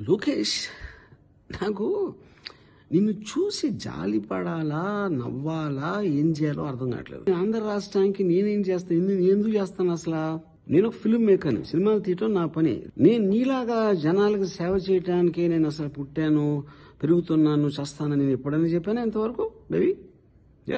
లోకేష్ నాకు నిన్ను చూసి జాలి పడాలా నవ్వాలా ఏం చేయాలో అర్థం కావట్లేదు నేను ఆంధ్ర రాష్ట్రానికి నేనేం చేస్తాను ఎందు- నేను ఎందుకు చేస్తాను అసలు నేను ఒక ఫిల్మ్ మేకర్ని సినిమాలు తీయటం నా పని నేను నీలాగా జనాలకు సేవ చేయడానికి నేను అసలు పుట్టాను పెరుగుతున్నాను చేస్తానని నేను ఎప్పుడైనా చెప్పాను ఎంతవరకు బేబీ యా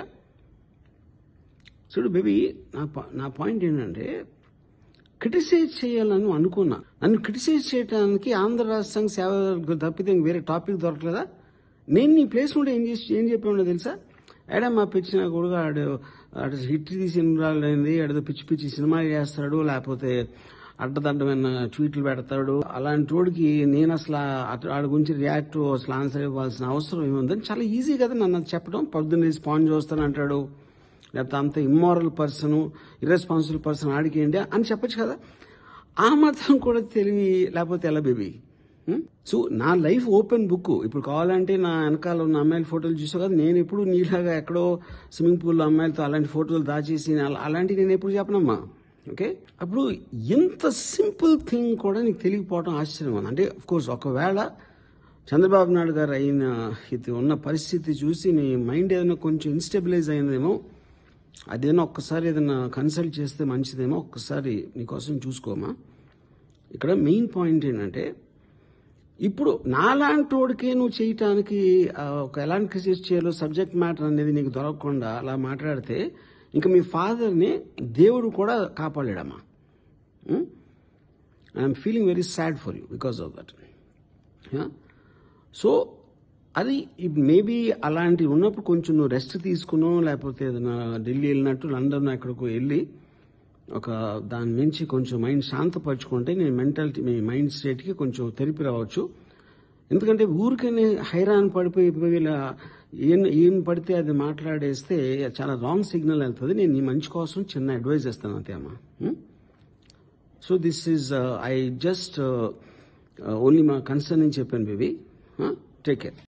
చూడు బేబీ నా పా- నా పాయింట్ ఏంటంటే క్రిటిసైజ్ చేయాలని అనుకున్నా నన్ను క్రిటిసైజ్ చేయడానికి ఆంధ్ర రాష్ట్రానికి సేవ తప్పితే ఇంక వేరే టాపిక్ దొరకలేదా నేను నీ ప్లేస్ ఉంటే ఏం చేసి ఏం చెప్పాడో తెలుసా ఆడే మా పిచ్చిన కొడుకు ఆడు ఆడు హిట్ తీసి అయింది ఆడదో పిచ్చి పిచ్చి సినిమాలు చేస్తాడు లేకపోతే అడ్డదడ్డమైన ట్వీట్లు పెడతాడు అలాంటి వాడికి నేను అసలు అటు- ఆడి గురించి రియాక్ట్ అసలు ఆన్సర్ ఇవ్వాల్సిన అవసరం ఏముందని చాలా ఈజీ కదా నన్ను అది చెప్పడం పొద్దున్న స్పాంజ్ చూస్తాను అంటాడు లేకపోతే అంత ఇమ్మారల్ పర్సన్ ఇర్రెస్పాన్సిబుల్ పర్సన్ ఆడికి ఏంటి అని చెప్పొచ్చు కదా ఆ మాత్రం కూడా తెలివి లేకపోతే ఎలా బేబీ సో నా లైఫ్ ఓపెన్ బుక్ ఇప్పుడు కావాలంటే నా వెనకాల ఉన్న అమ్మాయిల ఫోటోలు చూసావు కదా నేను ఎప్పుడు నీలాగా ఎక్కడో స్విమ్మింగ్ పూల్లో అమ్మాయిలతో అలాంటి ఫోటోలు దాచేసి అలా- అలాంటివి నేను ఎప్పుడు చెప్పనమ్మా ఓకే అప్పుడు ఎంత సింపుల్ థింగ్ కూడా నీకు తెలియకపోవడం ఆశ్చర్యం ఉంది అంటే కోర్స్ ఒకవేళ చంద్రబాబు నాయుడు గారు అయిన ఇది ఉన్న పరిస్థితి చూసి నీ మైండ్ ఏదైనా కొంచెం ఇన్స్టెబిలైజ్ అయిందేమో అదేనా ఒక్కసారి ఏదైనా కన్సల్ట్ చేస్తే మంచిదేమో ఒక్కసారి నీకోసం చూసుకోమా ఇక్కడ మెయిన్ పాయింట్ ఏంటంటే ఇప్పుడు నాలాంటోడికే నువ్వు చేయటానికి ఆ, ఒక ఎలాంటి క్రిసిస్ చేయాలో సబ్జెక్ట్ మ్యాటర్ అనేది నీకు దొరకకుండా అలా మాట్లాడితే ఇంకా మీ ఫాదర్ని దేవుడు కూడా కాపాడాడమ్మా I'm feeling very sad for you because of that so అది మేబీ అలాంటివి ఉన్నప్పుడు కొంచెం నువ్వు రెస్ట్ తీసుకునో లేకపోతే ఏదైనా ఢిల్లీ వెళ్ళినట్టు లండన్ ఎక్కడికో వెళ్ళి ఒక దాని నుంచి కొంచెం మైండ్ శాంతపరచుకుంటే నేను మెంటాలిటీ మీ మైండ్ స్టేట్కి కొంచెం తెరిపి రావచ్చు ఎందుకంటే ఊరికనే హైరాన్ పడిపోయి పోయి ఇలా ఏం ఏం పడితే అది మాట్లాడేస్తే చాలా రాంగ్ సిగ్నల్ వెళ్తుంది నేను నీ మంచి కోసం చిన్న అడ్వైజ్ ఇస్తాను అంతే అమ్మా so this is I just only మా కన్సర్న్ అని చెప్పాను బేబీ టేక్ కేర్